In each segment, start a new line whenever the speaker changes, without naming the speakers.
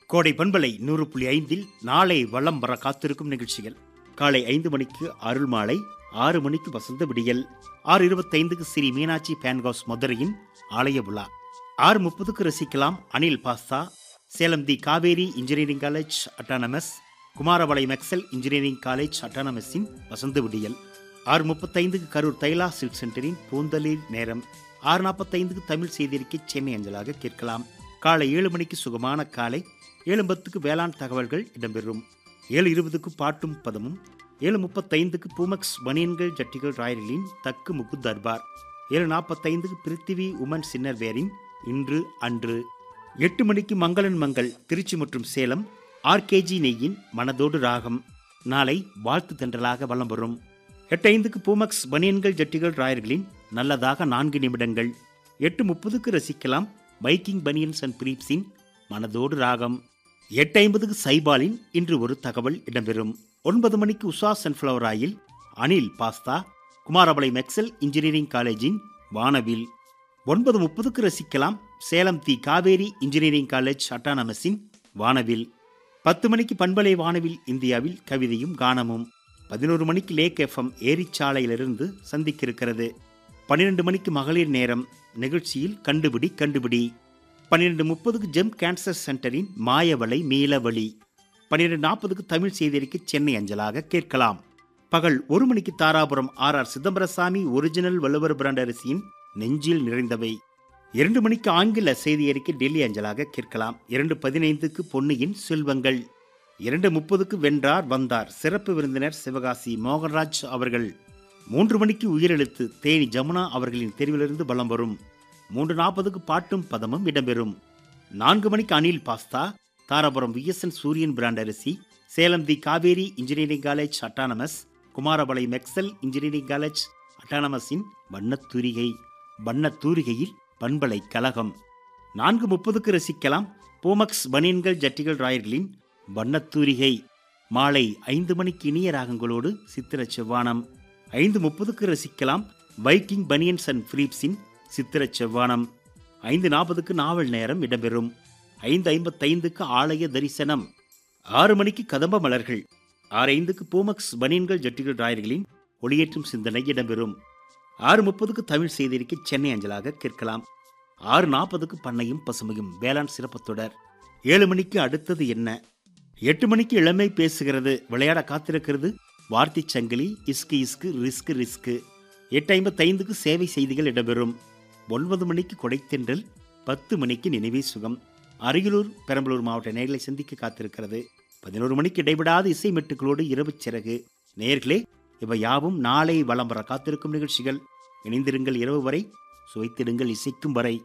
கோடை பண்பலை நூறு புள்ளி ஐந்தில் நாளை வளம் வர காத்திருக்கும் நிகழ்ச்சிகள் காலை ஐந்து மணிக்கு அருள் மாலை ஆறு மணிக்கு வசந்த விடியல் ஆறு இருபத்தைந்துக்கு ஸ்ரீ மீனாட்சி பேன்காஸ் மதுரையின் ஆலய விழா ஆறு முப்பதுக்கு ரசிக்கலாம் Anil pasta Salem the Kaveri engineering college autonomous Kumarapalayam Excel engineering college அட்டானமஸின் வசந்த விடியல் ஆறு முப்பத்தைந்துக்கு கரூர் தைலா சில்க் சென்டரின் பூந்தளிர் நேரம் ஆறு நாற்பத்தைந்துக்கு தமிழ் செய்திருக்கை சென்னை அஞ்சலாக கேட்கலாம் காலை ஏழு மணிக்கு சுகமான காலை ஏழு பத்துக்கு வேளாண் தகவல்கள் இடம்பெறும் ஏழு இருபதுக்கு பாட்டும் பதமும் ஏழு முப்பத்தைந்துக்கு பூமக்ஸ் பனியன்கள் ஜட்டிகள் ராயலின் தக்கு முக்கு தர்பார் ஏழு நாற்பத்தைந்துக்கு பிருத்திவி உமன் சின்னர் வேரின் இன்று அன்று எட்டு மணிக்கு மங்களன் மங்கள் திருச்சி மற்றும் சேலம் ஆர்கேஜி நெய்யின் மனதோடு ராகம் நாளை வாழ்த்து தென்றலாக வலம் வரும் எட்டு ஐந்துக்கு பூமக்ஸ் பனியன்கள் ஜட்டிகள் ராயர்களின் நல்லதாக நான்கு நிமிடங்கள் எட்டு முப்பதுக்கு ரசிக்கலாம் பைக்கிங் பனியன்ஸ் அண்ட் பிரீப்ஸின் மனதோடு ராகம் எட்டு ஐம்பதுக்கு சைபாலின் இன்று ஒரு தகவல் இடம்பெறும் ஒன்பது மணிக்கு Usha sunflower oil Anil pasta Kumarapalayam Excel engineering காலேஜின் வானவில் ஒன்பது முப்பதுக்கு ரசிக்கலாம் Salem the Kaveri engineering college அட்டானமஸின் வானவில் பத்து மணிக்கு பண்பலை வானவில் இந்தியாவில் கவிதையும் கானமும் பதினோரு மணிக்கு லேக் எஃப்எம் ஏரிச்சாலையிலிருந்து சந்திக்க இருக்கிறது பன்னிரெண்டு மணிக்கு மகளிர் நேரம் நிகழ்ச்சியில் கண்டுபிடி கண்டுபிடி பன்னிரெண்டு முப்பதுக்கு ஜெம் கேன்சர் சென்டரின் மாயவளை மீளவழி பன்னிரெண்டு நாற்பதுக்கு தமிழ் செய்திக்கு சென்னை அஞ்சலாக கேட்கலாம் பகல் ஒரு மணிக்கு Dharapuram R R Chidambarasamy original Valluvar brand அரிசியின் நெஞ்சில் நிறைந்தவை இரண்டு மணிக்கு ஆங்கில செய்தி அறிக்கை டெல்லி அஞ்சலாக கேட்கலாம் இரண்டு பதினைந்துக்கு பொன்னியின் செல்வங்கள் இரண்டு முப்பதுக்கு வென்றார் வந்தார் சிறப்பு விருந்தினர் சிவகாசி மோகன்ராஜ் அவர்கள் மூன்று மணிக்கு உயிரெழுத்து தேனி ஜமுனா அவர்களின் தெரிவிலிருந்து பலம் வரும் மூன்று நாற்பதுக்கு பாட்டும் பதமும் இடம்பெறும் நான்கு மணிக்கு Anil pasta Dharapuram VSN Suriyan brand அரிசி Salem the Kaveri engineering college autonomous Kumarapalayam Excel engineering college அட்டானமஸின் வண்ணத்தூரிகை வண்ணத்தூரிகையில் பண்பலை கழகம் நான்கு முப்பதுக்கு ரசிக்கலாம் போமக்ஸ் பனியன்கள் ஜட்டிகள் ராயர்களின் வண்ணத்தூரிகை மாலை ஐந்து மணிக்கு இனிய ராகங்களோடு சித்திர செவ்வானம் ஐந்து முப்பதுக்கு ரசிக்கலாம் பைக்கிங் பனியன்ஸ் அண்ட் ஃப்ரீப்ஸின் சித்திர செவ்வானம் ஐந்து நாற்பதுக்கு நாவல் நேரம் இடம்பெறும் ஐந்து ஐம்பத்தைந்துக்கு ஆலய தரிசனம் ஆறு மணிக்கு கதம்ப மலர்கள் ஆறு ஐந்துக்கு பூமக்ஸ் பனியன்கள் ஜட்டிகள் ராயர்களின் ஒளியேற்றும் சிந்தனை இடம்பெறும் ஆறு முப்பதுக்கு தமிழ் செய்திக்கு சென்னை அஞ்சலாக கேட்கலாம் ஆறு நாற்பதுக்கு பண்ணையும் பசுமையும் வேளாண் சிறப்பு தொடர் ஏழு மணிக்கு அடுத்தது என்ன எட்டு மணிக்கு இளமை பேசுகிறது விளையாட காத்திருக்கிறது வார்த்தை சங்கிலி இஸ்கு இஸ்கு ரிஸ்கு ரிஸ்கு எட்டு ஐம்பத்தைந்துக்கு சேவை செய்திகள் இடம்பெறும் ஒன்பது மணிக்கு கொடைத்தென்றல் பத்து மணிக்கு நினைவே சுகம் அரியலூர் பெரம்பலூர் மாவட்ட நேர்களை சந்திக்க காத்திருக்கிறது பதினோரு மணிக்கு இடைவிடாத இசை மெட்டுகளோடு இரவு சிறகு நேர்களே இவை யாவும் நாளை வலம் வர காத்திருக்கும் நிகழ்ச்சிகள் இணைந்திருங்கள் இரவு வரை சுவைத்திடுங்கள் இசைக்கும் வரை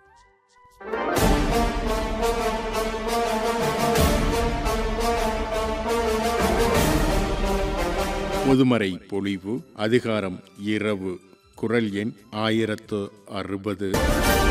முதுமறை பொழிவு அதிகாரம் இரவு குரல் எண் ஆயிரத்து அறுபது